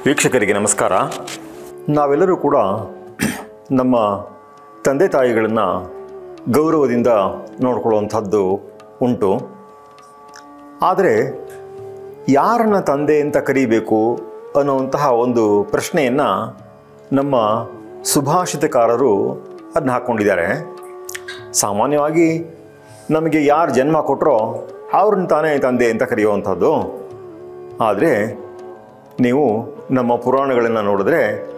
ವೀಕ್ಷಕರಿಗೆ ನಮಸ್ಕಾರ ನಾವೆಲ್ಲರೂ ಕೂಡ ನಮ್ಮ ತಂದೆ ತಾಯಿಗಳನ್ನು ಗೌರವದಿಂದ ನೋಡ್ಕೊಳ್ಳುವಂಥದ್ದು ಉಂಟು ಆದರೆ ಯಾರನ್ನ ತಂದೆ ಅಂತ ಕರೀಬೇಕು ಅನ್ನುವಂತಹ ಒಂದು ಪ್ರಶ್ನೆಯನ್ನು ನಮ್ಮ ಸುಭಾಷಿತಕಾರರು ಅದನ್ನ ಹಾಕ್ಕೊಂಡಿದ್ದಾರೆ ಸಾಮಾನ್ಯವಾಗಿ ನಮಗೆ ಯಾರು ಜನ್ಮ ಕೊಟ್ಟರೋ ಅವ್ರನ್ನ ತಾನೇ ತಂದೆ ಅಂತ ಕರೆಯುವಂಥದ್ದು ಆದರೆ ನೀವು ನಮ್ಮ ಪುರಾಣಗಳನ್ನು ನೋಡಿದ್ರೆ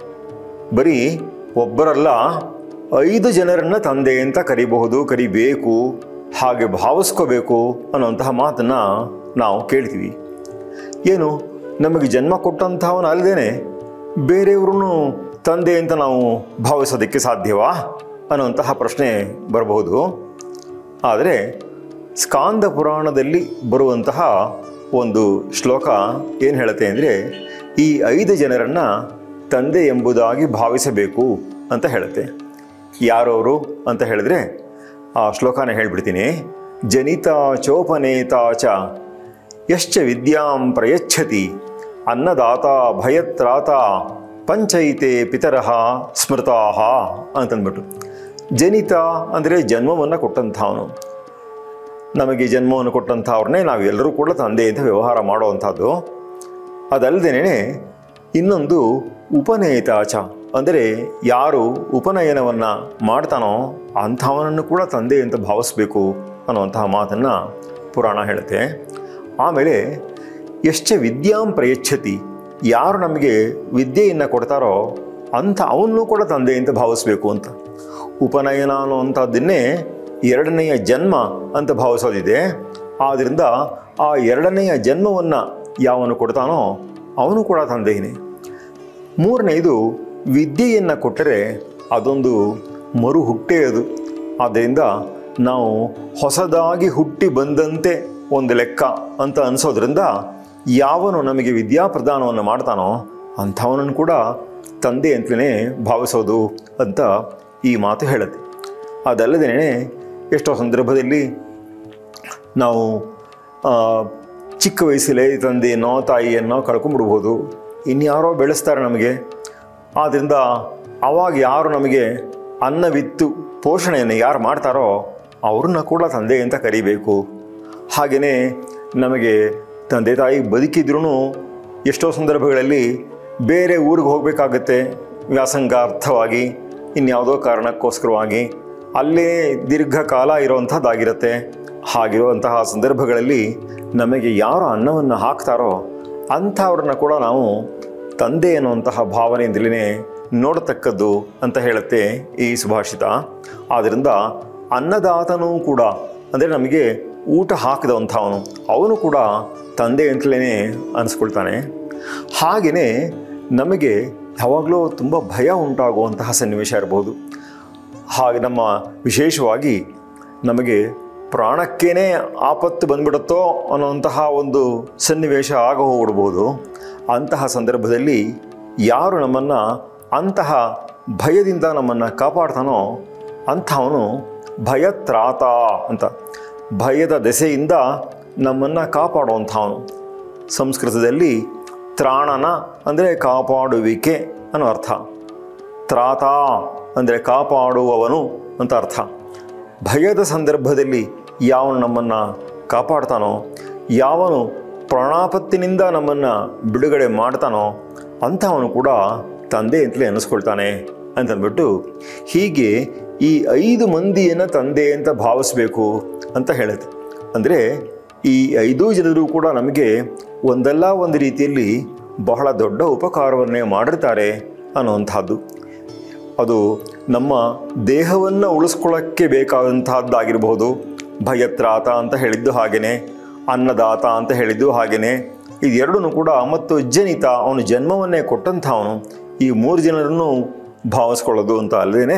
ಬರೀ ಒಬ್ಬರಲ್ಲ ಐದು ಜನರನ್ನು ತಂದೆ ಅಂತ ಕರಿಬಹುದು ಕರಿಬೇಕು ಹಾಗೆ ಭಾವಿಸ್ಕೋಬೇಕು ಅನ್ನೋಂತಹ ಮಾತನ್ನು ನಾವು ಕೇಳ್ತೀವಿ ಏನು ನಮಗೆ ಜನ್ಮ ಕೊಟ್ಟಂತಹವನು ಅಲ್ಲದೇನೆ ಬೇರೆಯವ್ರನ್ನು ತಂದೆ ಅಂತ ನಾವು ಭಾವಿಸೋದಕ್ಕೆ ಸಾಧ್ಯವಾ ಅನ್ನುವಂತಹ ಪ್ರಶ್ನೆ ಬರಬಹುದು ಆದರೆ ಸ್ಕಾಂದ ಪುರಾಣದಲ್ಲಿ ಬರುವಂತಹ ಒಂದು ಶ್ಲೋಕ ಏನು ಹೇಳುತ್ತೆ ಅಂದರೆ ಈ ಐದು ಜನರನ್ನು ತಂದೆ ಎಂಬುದಾಗಿ ಭಾವಿಸಬೇಕು ಅಂತ ಹೇಳುತ್ತೆ ಯಾರವರು ಅಂತ ಹೇಳಿದ್ರೆ ಆ ಶ್ಲೋಕನ ಹೇಳ್ಬಿಡ್ತೀನಿ ಜನಿತ ಚೋಪನೇತ ಚ ಯಶ್ಚ ವಿದ್ಯಾಂ ಪ್ರಯಚ್ಛತಿ ಅನ್ನದಾತ ಭಯತ್ರಾತ ಪಂಚೈತೆ ಪಿತರಃ ಸ್ಮೃತಾಹ ಅಂತಂದ್ಬಿಟ್ಟು ಜನಿತ ಅಂದರೆ ಜನ್ಮವನ್ನು ಕೊಟ್ಟಂಥವನು ನಮಗೆ ಜನ್ಮವನ್ನು ಕೊಟ್ಟಂಥವ್ರನ್ನೇ ನಾವೆಲ್ಲರೂ ಕೂಡ ತಂದೆ ಅಂತ ವ್ಯವಹಾರ ಮಾಡುವಂಥದ್ದು ಅದಲ್ಲದೇನೆ ಇನ್ನೊಂದು ಉಪನಯತಾಚ ಅಂದರೆ ಯಾರು ಉಪನಯನವನ್ನು ಮಾಡ್ತಾನೋ ಅಂಥವನನ್ನು ಕೂಡ ತಂದೆ ಅಂತ ಭಾವಿಸ್ಬೇಕು ಅನ್ನುವಂತಹ ಮಾತನ್ನು ಪುರಾಣ ಹೇಳುತ್ತೆ ಆಮೇಲೆ ಎಷ್ಟ ವಿದ್ಯಾಂ ಪ್ರಯಚ್ಛತಿ ಯಾರು ನಮಗೆ ವಿದ್ಯೆಯನ್ನು ಕೊಡ್ತಾರೋ ಅಂಥ ಅವನ್ನೂ ಕೂಡ ತಂದೆ ಅಂತ ಭಾವಿಸ್ಬೇಕು ಅಂತ ಉಪನಯನ ಅನ್ನುವಂಥದ್ದನ್ನೇ ಎರಡನೆಯ ಜನ್ಮ ಅಂತ ಭಾವಿಸೋದಿದೆ ಆದ್ದರಿಂದ ಆ ಎರಡನೆಯ ಜನ್ಮವನ್ನು ಯಾವನು ಕೊಡ್ತಾನೋ ಅವನು ಕೂಡ ತಂದೆಯೇ ಮೂರನೆಯದು ವಿದ್ಯೆಯನ್ನು ಕೊಟ್ಟರೆ ಅದೊಂದು ಮರು ಹುಟ್ಟೇ ಅದು ಆದ್ದರಿಂದ ನಾವು ಹೊಸದಾಗಿ ಹುಟ್ಟಿ ಬಂದಂತೆ ಒಂದು ಲೆಕ್ಕ ಅಂತ ಅನಿಸೋದ್ರಿಂದ ಯಾವನು ನಮಗೆ ವಿದ್ಯಾ ಪ್ರದಾನವನ್ನು ಮಾಡ್ತಾನೋ ಅಂಥವನನ್ನು ಕೂಡ ತಂದೆ ಅಂತಲೇ ಭಾವಿಸೋದು ಅಂತ ಈ ಮಾತು ಹೇಳುತ್ತೆ ಅದಲ್ಲದೇ ಎಷ್ಟೋ ಸಂದರ್ಭದಲ್ಲಿ ನಾವು ಆ, ಚಿಕ್ಕ ವಯಸ್ಸಲ್ಲೇ ತಂದೆಯನ್ನೋ ತಾಯಿಯನ್ನೋ ಕಳ್ಕೊಂಡ್ಬಿಡ್ಬೋದು ಇನ್ಯಾರೋ ಬೆಳೆಸ್ತಾರೆ ನಮಗೆ ಆದ್ದರಿಂದ ಆವಾಗ ಯಾರು ನಮಗೆ ಅನ್ನವಿತ್ತು ಪೋಷಣೆಯನ್ನು ಯಾರು ಮಾಡ್ತಾರೋ ಅವ್ರನ್ನ ಕೂಡ ತಂದೆ ಅಂತ ಕರಿಬೇಕು ಹಾಗೆಯೇ ನಮಗೆ ತಂದೆ ತಾಯಿ ಬದುಕಿದ್ರೂ ಎಷ್ಟೋ ಸಂದರ್ಭಗಳಲ್ಲಿ ಬೇರೆ ಊರಿಗೆ ಹೋಗಬೇಕಾಗತ್ತೆ ವ್ಯಾಸಂಗಾರ್ಥವಾಗಿ ಇನ್ಯಾವುದೋ ಕಾರಣಕ್ಕೋಸ್ಕರವಾಗಿ ಅಲ್ಲೇ ದೀರ್ಘಕಾಲ ಇರುವಂಥದ್ದಾಗಿರುತ್ತೆ ಹಾಗಿರುವಂತಹ ಸಂದರ್ಭಗಳಲ್ಲಿ ನಮಗೆ ಯಾರು ಅನ್ನವನ್ನು ಹಾಕ್ತಾರೋ ಅಂಥವ್ರನ್ನ ಕೂಡ ನಾವು ತಂದೆ ಅನ್ನುವಂತಹ ಭಾವನೆಯಿಂದಲೇ ನೋಡತಕ್ಕದ್ದು ಅಂತ ಹೇಳುತ್ತೆ ಈ ಸುಭಾಷಿತ ಆದ್ದರಿಂದ ಅನ್ನದಾತನೂ ಕೂಡ ಅಂದರೆ ನಮಗೆ ಊಟ ಹಾಕಿದವಂಥವನು ಅವನು ಕೂಡ ತಂದೆ ಅಂತಲೇ ಅನಿಸ್ಕೊಳ್ತಾನೆ ಹಾಗೆಯೇ ನಮಗೆ ಯಾವಾಗಲೂ ತುಂಬ ಭಯ ಉಂಟಾಗುವಂತಹ ಸನ್ನಿವೇಶ ಇರ್ಬೋದು ಹಾಗೆ ನಮ್ಮ ವಿಶೇಷವಾಗಿ ನಮಗೆ ಪ್ರಾಣಕ್ಕೇನೆ ಆಪತ್ತು ಬಂದ್ಬಿಡುತ್ತೋ ಅನ್ನೋಂತಹ ಒಂದು ಸನ್ನಿವೇಶ ಆಗ ಹೋಗ್ಬಿಡ್ಬೋದು ಅಂತಹ ಸಂದರ್ಭದಲ್ಲಿ ಯಾರು ನಮ್ಮನ್ನು ಅಂತಹ ಭಯದಿಂದ ನಮ್ಮನ್ನು ಕಾಪಾಡ್ತಾನೋ ಅಂಥವನು ಭಯತ್ರಾತ ಅಂತ ಭಯದ ದೆಸೆಯಿಂದ ನಮ್ಮನ್ನು ಕಾಪಾಡುವಂಥವನು ಸಂಸ್ಕೃತದಲ್ಲಿ ತ್ರಾಣನ ಅಂದರೆ ಕಾಪಾಡುವಿಕೆ ಅನ್ನೋ ಅರ್ಥ ತ್ರಾತ ಅಂದರೆ ಕಾಪಾಡುವವನು ಅಂತ ಅರ್ಥ ಭಯದ ಸಂದರ್ಭದಲ್ಲಿ ಯಾವನು ನಮ್ಮನ್ನು ಕಾಪಾಡ್ತಾನೋ ಯಾವನು ಪ್ರಾಣಾಪತ್ತಿನಿಂದ ನಮ್ಮನ್ನು ಬಿಡುಗಡೆ ಮಾಡ್ತಾನೋ ಅಂಥವನು ಕೂಡ ತಂದೆ ಅಂತಲೇ ಅನ್ನಿಸ್ಕೊಳ್ತಾನೆ ಅಂತಂದ್ಬಿಟ್ಟು ಹೀಗೆ ಈ ಐದು ಮಂದಿಯನ್ನು ತಂದೆ ಅಂತ ಭಾವಿಸ್ಬೇಕು ಅಂತ ಹೇಳುತ್ತೆ ಅಂದರೆ ಈ ಐದು ಜನರು ಕೂಡ ನಮಗೆ ಒಂದಲ್ಲ ಒಂದು ರೀತಿಯಲ್ಲಿ ಬಹಳ ದೊಡ್ಡ ಉಪಕಾರವನ್ನೇ ಮಾಡಿರ್ತಾರೆ ಅನ್ನುವಂಥದ್ದು ಅದು ನಮ್ಮ ದೇಹವನ್ನು ಉಳಿಸ್ಕೊಳ್ಳೋಕ್ಕೆ ಬೇಕಾದಂತಹದ್ದಾಗಿರಬಹುದು ಭಯತ್ರಾತ ಅಂತ ಹೇಳಿದ್ದು ಹಾಗೆಯೇ ಅನ್ನದಾತ ಅಂತ ಹೇಳಿದ್ದು ಹಾಗೆಯೇ ಇದೆರಡೂ ಕೂಡ ಮತ್ತು ಜನಿತ ಅವನು ಜನ್ಮವನ್ನೇ ಕೊಟ್ಟಂಥವನು ಈ ಮೂರು ಜನರನ್ನು ಭಾವಿಸ್ಕೊಳ್ಳೋದು ಅಂತ ಅಲ್ಲದೇ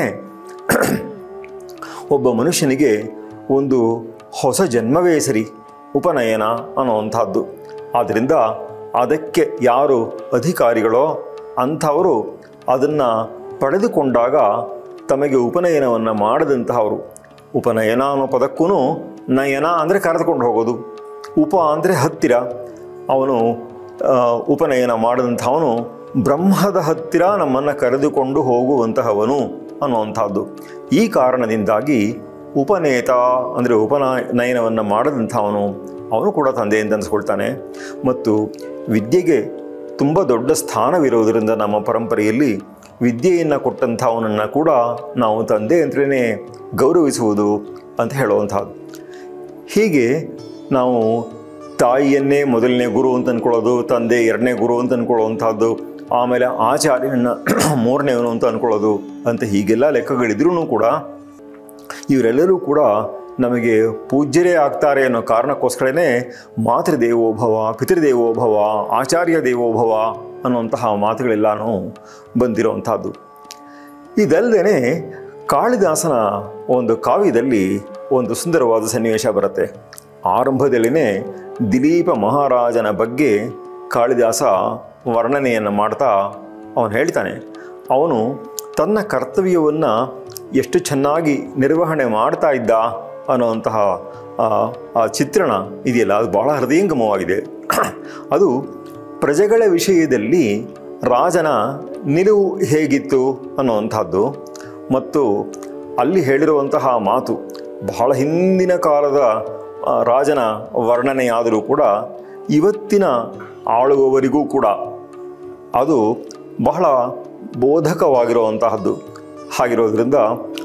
ಒಬ್ಬ ಮನುಷ್ಯನಿಗೆ ಒಂದು ಹೊಸ ಜನ್ಮವೇ ಸರಿ ಉಪನಯನ ಅನ್ನುವಂಥದ್ದು ಆದ್ದರಿಂದ ಅದಕ್ಕೆ ಯಾರು ಅಧಿಕಾರಿಗಳೋ ಅಂಥವರು ಅದನ್ನು ಪಡೆದುಕೊಂಡಾಗ ತಮಗೆ ಉಪನಯನವನ್ನು ಮಾಡದಂತಹವರು ಉಪನಯನ ಅನ್ನೋ ಪದಕ್ಕೂ ನಯನ ಅಂದರೆ ಕರೆದುಕೊಂಡು ಹೋಗೋದು ಉಪ ಅಂದರೆ ಹತ್ತಿರ ಅವನು ಆ, ಉಪನಯನ ಮಾಡಿದಂಥವನು ಬ್ರಹ್ಮದ ಹತ್ತಿರ ನಮ್ಮನ್ನು ಕರೆದುಕೊಂಡು ಹೋಗುವಂತಹವನು ಅನ್ನುವಂಥದ್ದು ಈ ಕಾರಣದಿಂದಾಗಿ ಉಪನೇತ ಅಂದರೆ ಉಪನಯನವನ್ನು ಮಾಡದಂಥವನು ಅವನು ಕೂಡ ತಂದೆ ಅಂತ ಅನಿಸ್ಕೊಳ್ತಾನೆ ಮತ್ತು ವಿದ್ಯೆಗೆ ತುಂಬ ದೊಡ್ಡ ಸ್ಥಾನವಿರುವುದರಿಂದ ನಮ್ಮ ಪರಂಪರೆಯಲ್ಲಿ ವಿದ್ಯೆಯನ್ನು ಕೊಟ್ಟಂಥವನನ್ನು ಕೂಡ ನಾವು ತಂದೆ ಅಂತಲೇ ಗೌರವಿಸುವುದು ಅಂತ ಹೇಳುವಂಥದ್ದು ಹೀಗೆ ನಾವು ತಾಯಿಯನ್ನೇ ಮೊದಲನೇ ಗುರು ಅಂತ ಅಂದ್ಕೊಳ್ಳೋದು ತಂದೆ ಎರಡನೇ ಗುರು ಅಂತ ಅಂದ್ಕೊಳ್ಳುವಂಥದ್ದು ಆಮೇಲೆ ಆಚಾರ್ಯನ ಮೂರನೇವನು ಅಂತ ಅಂದ್ಕೊಳ್ಳೋದು ಅಂತ ಹೀಗೆಲ್ಲ ಲೆಕ್ಕಗಳಿದ್ರೂ ಕೂಡ ಇವರೆಲ್ಲರೂ ಕೂಡ ನಮಗೆ ಪೂಜ್ಯರೇ ಆಗ್ತಾರೆ ಅನ್ನೋ ಕಾರಣಕ್ಕೋಸ್ಕರನೇ ಮಾತೃದೇವೋಭವ ಪಿತೃದೇವೋಭವ ಆಚಾರ್ಯ ದೇವೋಭವ ಅನ್ನುವಂತಹ ಮಾತುಗಳೆಲ್ಲನೂ ಬಂದಿರುವಂಥದ್ದು ಇದಲ್ಲದೆ ಕಾಳಿದಾಸನ ಒಂದು ಕಾವ್ಯದಲ್ಲಿ ಒಂದು ಸುಂದರವಾದ ಸನ್ನಿವೇಶ ಬರುತ್ತೆ ಆರಂಭದಲ್ಲಿನೇ ದಿಲೀಪ ಮಹಾರಾಜನ ಬಗ್ಗೆ ಕಾಳಿದಾಸ ವರ್ಣನೆಯನ್ನು ಮಾಡ್ತಾ ಅವನು ಹೇಳ್ತಾನೆ ಅವನು ತನ್ನ ಕರ್ತವ್ಯವನ್ನು ಎಷ್ಟು ಚೆನ್ನಾಗಿ ನಿರ್ವಹಣೆ ಮಾಡ್ತಾ ಇದ್ದ ಅನ್ನೋವಂತಹ ಆ, ಆ ಚಿತ್ರಣ ಇದೆಯಲ್ಲ ಅದು ಬಹಳ ಹೃದಯಂಗಮವಾಗಿದೆ ಅದು ಪ್ರಜೆಗಳ ವಿಷಯದಲ್ಲಿ ರಾಜನ ನಿಲುವು ಹೇಗಿತ್ತು ಅನ್ನುವಂಥದ್ದು ಮತ್ತು ಅಲ್ಲಿ ಹೇಳಿರುವಂತಹ ಮಾತು ಬಹಳ ಹಿಂದಿನ ಕಾಲದ ಆ, ರಾಜನ ವರ್ಣನೆಯಾದರೂ ಕೂಡ ಇವತ್ತಿನ ಆಳುವವರಿಗೂ ಕೂಡ ಅದು ಬಹಳ ಬೋಧಕವಾಗಿರುವಂತಹದ್ದು ಹಾಗಿರೋದ್ರಿಂದ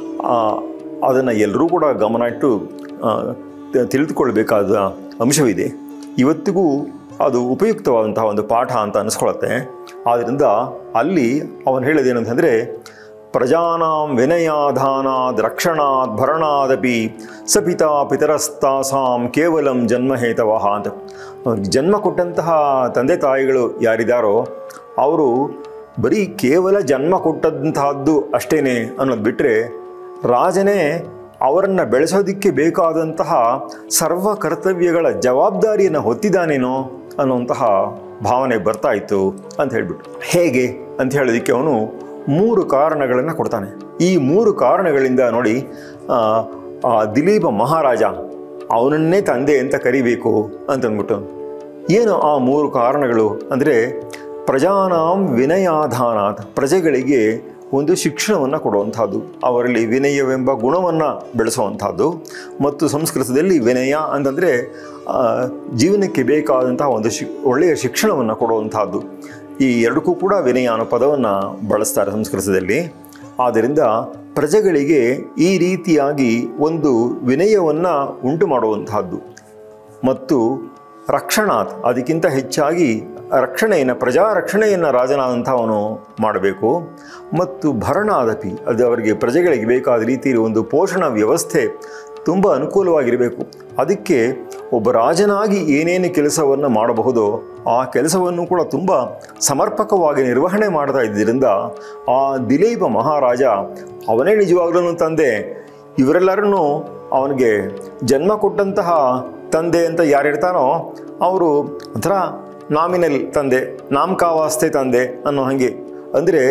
ಅದನ್ನು ಎಲ್ಲರೂ ಕೂಡ ಗಮನ ಇಟ್ಟು ಆ, ತ- ತಿಳಿದುಕೊಳ್ಬೇಕಾದ ಅಂಶವಿದೆ ಇವತ್ತಿಗೂ ಅದು ಉಪಯುಕ್ತವಾದಂತಹ ಒಂದು ಪಾಠ ಅಂತ ಅನಿಸ್ಕೊಳತ್ತೆ ಆದ್ದರಿಂದ ಅಲ್ಲಿ ಅವನು ಹೇಳೋದೇನಂತಂದರೆ ಪ್ರಜಾನಾಂ ವಿನಯಾಧಾನಾದ್ ರಕ್ಷಣಾದ್ ಭರಣಾದಪಿ ಸಪಿತಾ ಪಿತರಸ್ತಾಸಾಂ ಕೇವಲಂ ಜನ್ಮಹೇತವಹ ಅಂತ ಅವ್ರಿಗೆ ಜನ್ಮ ಕೊಟ್ಟಂತಹ ತಂದೆ ತಾಯಿಗಳು ಯಾರಿದ್ದಾರೋ ಅವರು ಬರೀ ಕೇವಲ ಜನ್ಮ ಕೊಟ್ಟಂತಹದ್ದು ಅಷ್ಟೇನೆ ಅನ್ನೋದು ಬಿಟ್ಟರೆ ರಾಜನೇ ಅವರನ್ನು ಬೆಳೆಸೋದಕ್ಕೆ ಬೇಕಾದಂತಹ ಸರ್ವ ಕರ್ತವ್ಯಗಳ ಜವಾಬ್ದಾರಿಯನ್ನು ಹೊತ್ತಿದ್ದಾನೇನೋ ಅನ್ನುವಂತಹ ಭಾವನೆ ಬರ್ತಾ ಇತ್ತು ಅಂತ ಹೇಳ್ಬಿಟ್ಟು ಹೇಗೆ ಅಂತ ಹೇಳೋದಕ್ಕೆ ಅವನು ಮೂರು ಕಾರಣಗಳನ್ನು ಕೊಡ್ತಾನೆ ಈ ಮೂರು ಕಾರಣಗಳಿಂದ ನೋಡಿ ಆ, ಆ ದಿಲೀಪ ಮಹಾರಾಜ ಅವನನ್ನೇ ತಂದೆ ಅಂತ ಕರಿಬೇಕು ಅಂತಂದ್ಬಿಟ್ಟು ಏನು ಆ ಮೂರು ಕಾರಣಗಳು ಅಂದರೆ ಪ್ರಜಾನಾಂ ವಿನಯಾಧಾನಾತ್ ಪ್ರಜೆಗಳಿಗೆ ಒಂದು ಶಿಕ್ಷಣವನ್ನು ಕೊಡುವಂಥದ್ದು ಅವರಲ್ಲಿ ವಿನಯವೆಂಬ ಗುಣವನ್ನು ಬೆಳೆಸುವಂಥದ್ದು ಮತ್ತು ಸಂಸ್ಕೃತದಲ್ಲಿ ವಿನಯ ಅಂತಂದರೆ ಆ, ಜೀವನಕ್ಕೆ ಬೇಕಾದಂತಹ ಒಂದು ಶಿ ಒಳ್ಳೆಯ ಶಿಕ್ಷಣವನ್ನು ಕೊಡುವಂಥದ್ದು ಈ ಎರಡಕ್ಕೂ ಕೂಡ ವಿನಯ ಅನ್ನೋ ಪದವನ್ನು ಬಳಸ್ತಾರೆ ಸಂಸ್ಕೃತದಲ್ಲಿ ಆದ್ದರಿಂದ ಪ್ರಜೆಗಳಿಗೆ ಈ ರೀತಿಯಾಗಿ ಒಂದು ವಿನಯವನ್ನು ಉಂಟು ಮಾಡುವಂತಹದ್ದು ಮತ್ತು ರಕ್ಷಣಾತ್ ಅದಕ್ಕಿಂತ ಹೆಚ್ಚಾಗಿ ರಕ್ಷಣೆಯನ್ನು ಪ್ರಜಾ ರಕ್ಷಣೆಯನ್ನು ರಾಜನಾದಂಥವನು ಮಾಡಬೇಕು ಮತ್ತು ಭರಣಾದಪಿ ಅದು ಅವರಿಗೆ ಪ್ರಜೆಗಳಿಗೆ ಬೇಕಾದ ರೀತಿಯಲ್ಲಿ ಒಂದು ಪೋಷಣ ವ್ಯವಸ್ಥೆ ತುಂಬ ಅನುಕೂಲವಾಗಿರಬೇಕು ಅದಕ್ಕೆ ಒಬ್ಬ ರಾಜನಾಗಿ ಏನೇನು ಕೆಲಸವನ್ನು ಮಾಡಬಹುದೋ ಆ ಕೆಲಸವನ್ನು ಕೂಡ ತುಂಬ ಸಮರ್ಪಕವಾಗಿ ನಿರ್ವಹಣೆ ಮಾಡ್ತಾ ಇದ್ದರಿಂದ ಆ ದಿಲೀಪ ಮಹಾರಾಜ ಅವನೇ ನಿಜವಾಗ್ಲೂ ತಂದೆ ಇವರೆಲ್ಲರನ್ನೂ ಅವನಿಗೆ ಜನ್ಮ ಕೊಟ್ಟಂತಹ ತಂದೆ ಅಂತ ಯಾರಿರ್ತಾನೋ ಅವರು ಒಂಥರ ನಾಮಿನಲ್ ತಂದೆ ನಾಮಕಾವಾಸ್ತೆ ತಂದೆ ಅನ್ನೋ ಹಾಗೆ ಅಂದರೆ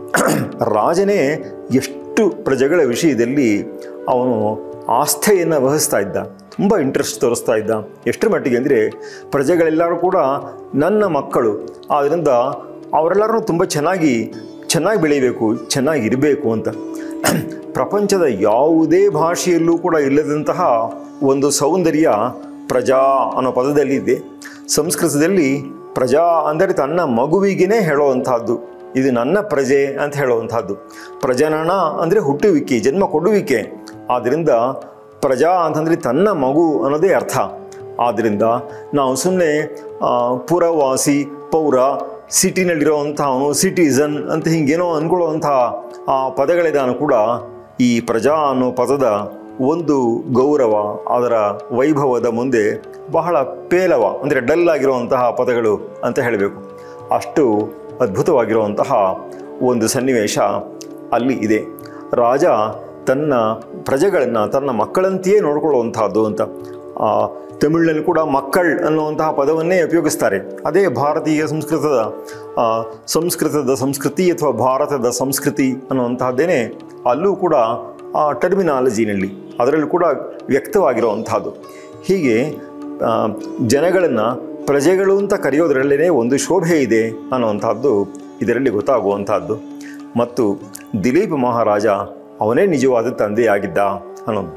ರಾಜನೇ ಎಷ್ಟು ಪ್ರಜೆಗಳ ವಿಷಯದಲ್ಲಿ ಅವನು ಆಸ್ಥೆಯನ್ನು ವಹಿಸ್ತಾ ಇದ್ದ ತುಂಬ ಇಂಟ್ರೆಸ್ಟ್ ತೋರಿಸ್ತಾ ಇದ್ದ ಎಷ್ಟರ ಮಟ್ಟಿಗೆ ಅಂದರೆ ಪ್ರಜೆಗಳೆಲ್ಲರೂ ಕೂಡ ನನ್ನ ಮಕ್ಕಳು ಆದ್ದರಿಂದ ಅವರೆಲ್ಲರೂ ತುಂಬ ಚೆನ್ನಾಗಿ ಚೆನ್ನಾಗಿ ಬೆಳೀಬೇಕು ಚೆನ್ನಾಗಿರಬೇಕು ಅಂತ ಪ್ರಪಂಚದ ಯಾವುದೇ ಭಾಷೆಯಲ್ಲೂ ಕೂಡ ಇಲ್ಲದಂತಹ ಒಂದು ಸೌಂದರ್ಯ ಪ್ರಜಾ ಅನ್ನೋ ಪದದಲ್ಲಿ ಇದೆ ಸಂಸ್ಕೃತದಲ್ಲಿ ಪ್ರಜಾ ಅಂದರೆ ತನ್ನ ಮಗುವಿಗೇ ಹೇಳುವಂತಹದ್ದು ಇದು ನನ್ನ ಪ್ರಜೆ ಅಂತ ಹೇಳುವಂತಹದ್ದು ಪ್ರಜನನ ಅಂದರೆ ಹುಟ್ಟುವಿಕೆ ಜನ್ಮ ಕೊಡುವಿಕೆ ಆದ್ದರಿಂದ ಪ್ರಜಾ ಅಂತಂದರೆ ತನ್ನ ಮಗು ಅನ್ನೋದೇ ಅರ್ಥ ಆದ್ದರಿಂದ ನಾವು ಸುಮ್ಮನೆ ಪುರವಾಸಿ ಪೌರ ಸಿಟಿನಲ್ಲಿರೋವಂಥವನು ಸಿಟಿಸನ್ ಅಂತ ಹಿಂಗೇನೋ ಅಂದ್ಕೊಳ್ಳುವಂಥ ಆ ಪದಗಳಿದಾನು ಕೂಡ ಈ ಪ್ರಜಾ ಅನ್ನೋ ಪದದ ಒಂದು ಗೌರವ ಅದರ ವೈಭವದ ಮುಂದೆ ಬಹಳ ಪೇಲವ ಅಂದರೆ ಡಲ್ ಆಗಿರುವಂತಹ ಪದಗಳು ಅಂತ ಹೇಳಬೇಕು ಅಷ್ಟು ಅದ್ಭುತವಾಗಿರುವಂತಹ ಒಂದು ಸನ್ನಿವೇಶ ಅಲ್ಲಿ ಇದೆ ರಾಜ ತನ್ನ ಪ್ರಜೆಗಳನ್ನು ತನ್ನ ಮಕ್ಕಳಂತೆಯೇ ನೋಡ್ಕೊಳ್ಳುವಂತಹದ್ದು ಅಂತ ಆ, ತಮಿಳಿನಲ್ಲಿ ಕೂಡ ಮಕ್ಕಳ್ ಅನ್ನುವಂತಹ ಪದವನ್ನೇ ಉಪಯೋಗಿಸ್ತಾರೆ ಅದೇ ಭಾರತೀಯ ಸಂಸ್ಕೃತದ ಆ, ಸಂಸ್ಕೃತದ ಸಂಸ್ಕೃತಿ ಅಥವಾ ಭಾರತದ ಸಂಸ್ಕೃತಿ ಅನ್ನುವಂತಹದ್ದೇನೆ ಅಲ್ಲೂ ಕೂಡ ಆ ಟರ್ಮಿನಾಲಜಿನಲ್ಲಿ ಅದರಲ್ಲೂ ಕೂಡ ವ್ಯಕ್ತವಾಗಿರುವಂತಹದ್ದು ಹೀಗೆ ಜನಗಳನ್ನು ಪ್ರಜೆಗಳು ಅಂತ ಕರೆಯೋದರಲ್ಲೇ ಒಂದು ಶೋಭೆ ಇದೆ ಅನ್ನುವಂಥದ್ದು ಇದರಲ್ಲಿ ಗೊತ್ತಾಗುವಂಥದ್ದು ಮತ್ತು ದಿಲೀಪ್ ಮಹಾರಾಜ ಅವನೇ ನಿಜವಾದ ತಂದೆಯಾಗಿದ್ದ ಅನ್ನೋದು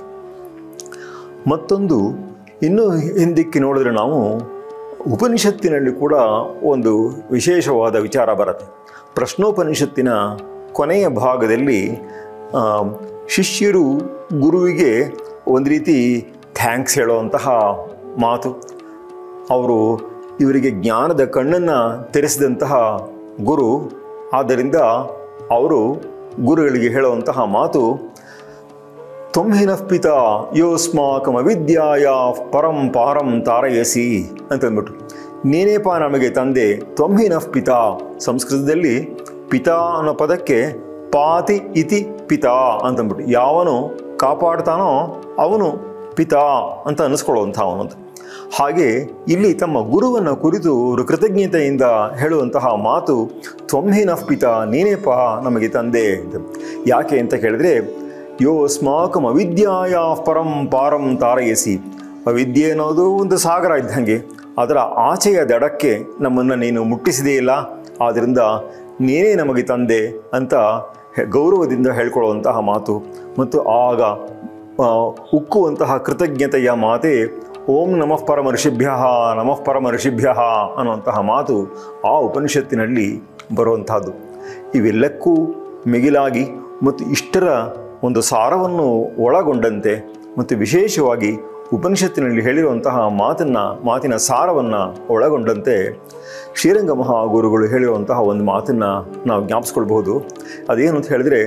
ಮತ್ತೊಂದು ಇನ್ನೂ ಹಿಂದಿಕ್ಕಿ ನೋಡಿದ್ರೆ ನಾವು ಉಪನಿಷತ್ತಿನಲ್ಲಿ ಕೂಡ ಒಂದು ವಿಶೇಷವಾದ ವಿಚಾರ ಬರುತ್ತೆ ಪ್ರಶ್ನೋಪನಿಷತ್ತಿನ ಕೊನೆಯ ಭಾಗದಲ್ಲಿ ಆ, ಶಿಷ್ಯರು ಗುರುವಿಗೆ ಒಂದು ರೀತಿ ಥ್ಯಾಂಕ್ಸ್ ಹೇಳುವಂತಹ ಮಾತು ಅವರು ಇವರಿಗೆ ಜ್ಞಾನದ ಕಣ್ಣನ್ನು ತೆರೆಸಿದಂತಹ ಗುರು ಆದ್ದರಿಂದ ಅವರು ಗುರುಗಳಿಗೆ ಹೇಳುವಂತಹ ಮಾತು ತ್ವಮ್ಹಿನಃ ಪಿತ ಯೋಸ್ಮಾಕಂ ಅವಿದ್ಯಾಯ ಪರಂ ಪಾರಂ ತಾರಯಸಿ ಅಂತಂದ್ಬಿಟ್ಟು ನೀನೇಪ ನಮಗೆ ತಂದೆ ತ್ವಮ್ಹಿನಃ ಪಿತ ಸಂಸ್ಕೃತದಲ್ಲಿ ಪಿತಾ ಅನ್ನೋ ಪದಕ್ಕೆ ಪಾತಿ ಇತಿ ಪಿತಾ ಅಂತಂದ್ಬಿಟ್ಟು ಯಾವನು ಕಾಪಾಡ್ತಾನೋ ಅವನು ಪಿತಾ ಅಂತ ಅನ್ನಿಸ್ಕೊಳ್ಳುವಂಥ ಅವನಂತ ಹಾಗೆ ಇಲ್ಲಿ ತಮ್ಮ ಗುರುವನ್ನು ಕುರಿತು ಅವರು ಕೃತಜ್ಞತೆಯಿಂದ ಹೇಳುವಂತಹ ಮಾತು ತ್ವಮ್ಹಿನಃ ಪಿತ ನೀನೇಪ ನಮಗೆ ತಂದೆ ಅಂತ ಯಾಕೆ ಅಂತ ಕೇಳಿದ್ರೆ ಯೋ ಅಸ್ಮಾಕಂ ಅವಿದ್ಯಾಯ ಪರಂ ಪಾರಂ ತಾರಯಸಿ ಅವಿದ್ಯೆ ಅನ್ನೋದು ಒಂದು ಸಾಗರ ಇದ್ದಂಗೆ ಅದರ ಆಚೆಯ ದಡಕ್ಕೆ ನಮ್ಮನ್ನು ನೀನು ಮುಟ್ಟಿಸಿದೆಯಿಲ್ಲ ಆದ್ದರಿಂದ ನೀನೇ ನಮಗೆ ತಂದೆ ಅಂತ ಹೆ- ಗೌರವದಿಂದ ಹೇಳ್ಕೊಳ್ಳುವಂತಹ ಮಾತು ಮತ್ತು ಆಗ ಆ, ಉಕ್ಕುವಂತಹ ಕೃತಜ್ಞತೆಯ ಮಾತೆ ಓಂ ನಮಃ ಪರಮ ಋಷಿಭ್ಯ ನಮಃ ಪರಮ ಋಷಿಭ್ಯ ಅನ್ನುವಂತಹ ಮಾತು ಆ ಉಪನಿಷತ್ತಿನಲ್ಲಿ ಬರುವಂತಹದ್ದು ಇವೆಲ್ಲಕ್ಕೂ ಮಿಗಿಲಾಗಿ ಮತ್ತು ಇಷ್ಟರ ಒಂದು ಸಾರವನ್ನು ಒಳಗೊಂಡಂತೆ ಮತ್ತು ವಿಶೇಷವಾಗಿ ಉಪನಿಷತ್ತಿನಲ್ಲಿ ಹೇಳಿರುವಂತಹ ಮಾತನ್ನು ಮಾತಿನ ಸಾರವನ್ನು ಒಳಗೊಂಡಂತೆ ಶ್ರೀರಂಗ ಮಹಾಗುರುಗಳು ಹೇಳಿರುವಂತಹ ಒಂದು ಮಾತನ್ನು ನಾವು ಜ್ಞಾಪಿಸ್ಕೊಳ್ಬಹುದು ಅದೇನು ಅಂತ ಹೇಳಿದ್ರೆ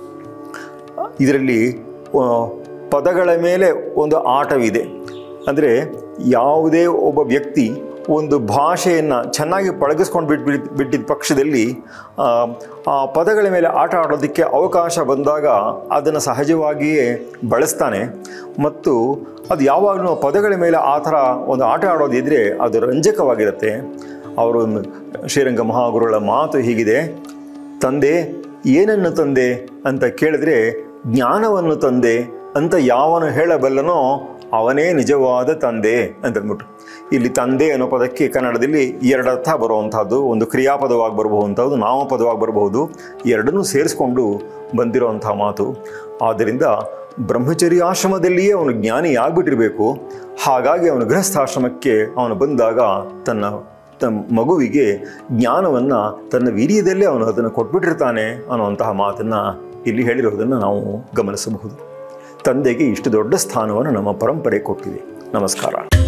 ಇದರಲ್ಲಿ ಆ, ಪದಗಳ ಮೇಲೆ ಒಂದು ಆಟವಿದೆ ಅಂದರೆ ಯಾವುದೇ ಒಬ್ಬ ವ್ಯಕ್ತಿ ಒಂದು ಭಾಷೆಯನ್ನು ಚೆನ್ನಾಗಿ ಪಳಗಿಸ್ಕೊಂಡು ಬಿಟ್ಟು ಬಿಟ್ಟಿದ್ದ ಪಕ್ಷದಲ್ಲಿ ಆ, ಆ ಪದಗಳ ಮೇಲೆ ಆಟ ಆಡೋದಕ್ಕೆ ಅವಕಾಶ ಬಂದಾಗ ಅದನ್ನು ಸಹಜವಾಗಿಯೇ ಬಳಸ್ತಾನೆ ಮತ್ತು ಅದು ಯಾವಾಗಲೂ ಪದಗಳ ಮೇಲೆ ಆ ಥರ ಒಂದು ಆಟ ಆಡೋದಿದ್ರೆ ಅದು ರಂಜಕವಾಗಿರುತ್ತೆ ಅವರು ಶ್ರೀರಂಗ ಮಹಾಗುರುಗಳ ಮಾತು ಹೀಗಿದೆ ತಂದೆ ಏನನ್ನು ತಂದೆ ಅಂತ ಕೇಳಿದ್ರೆ ಜ್ಞಾನವನ್ನು ತಂದೆ ಅಂತ ಯಾವನು ಹೇಳಬಲ್ಲನೋ ಅವನೇ ನಿಜವಾದ ತಂದೆ ಅಂತಂದ್ಬಿಟ್ಟು ಇಲ್ಲಿ ತಂದೆ ಅನ್ನೋ ಪದಕ್ಕೆ ಕನ್ನಡದಲ್ಲಿ ಎರಡು ಅರ್ಥ ಬರುವಂಥದ್ದು ಒಂದು ಕ್ರಿಯಾಪದವಾಗಿ ಬರಬಹುವಂಥದ್ದು ನಾಮಪದವಾಗಿ ಬರಬಹುದು ಎರಡನ್ನೂ ಸೇರಿಸ್ಕೊಂಡು ಬಂದಿರುವಂಥ ಮಾತು ಆದ್ದರಿಂದ ಬ್ರಹ್ಮಚರ್ಯಾಶ್ರಮದಲ್ಲಿಯೇ ಅವನು ಜ್ಞಾನಿ ಆಗ್ಬಿಟ್ಟಿರಬೇಕು ಹಾಗಾಗಿ ಅವನು ಗೃಹಸ್ಥಾಶ್ರಮಕ್ಕೆ ಅವನು ಬಂದಾಗ ತನ್ನ ತನ್ನ ಮಗುವಿಗೆ ಜ್ಞಾನವನ್ನು ತನ್ನ ವೀರ್ಯದಲ್ಲೇ ಅವನು ಅದನ್ನು ಕೊಟ್ಬಿಟ್ಟಿರ್ತಾನೆ ಅನ್ನುವಂತಹ ಮಾತನ್ನು ಇಲ್ಲಿ ಹೇಳಿರೋದನ್ನು ನಾವು ಗಮನಿಸಬಹುದು ತಂದೆಗೆ ಇಷ್ಟು ದೊಡ್ಡ ಸ್ಥಾನವನ್ನು ನಮ್ಮ ಪರಂಪರೆ ಕೊಟ್ಟಿದೆ ನಮಸ್ಕಾರ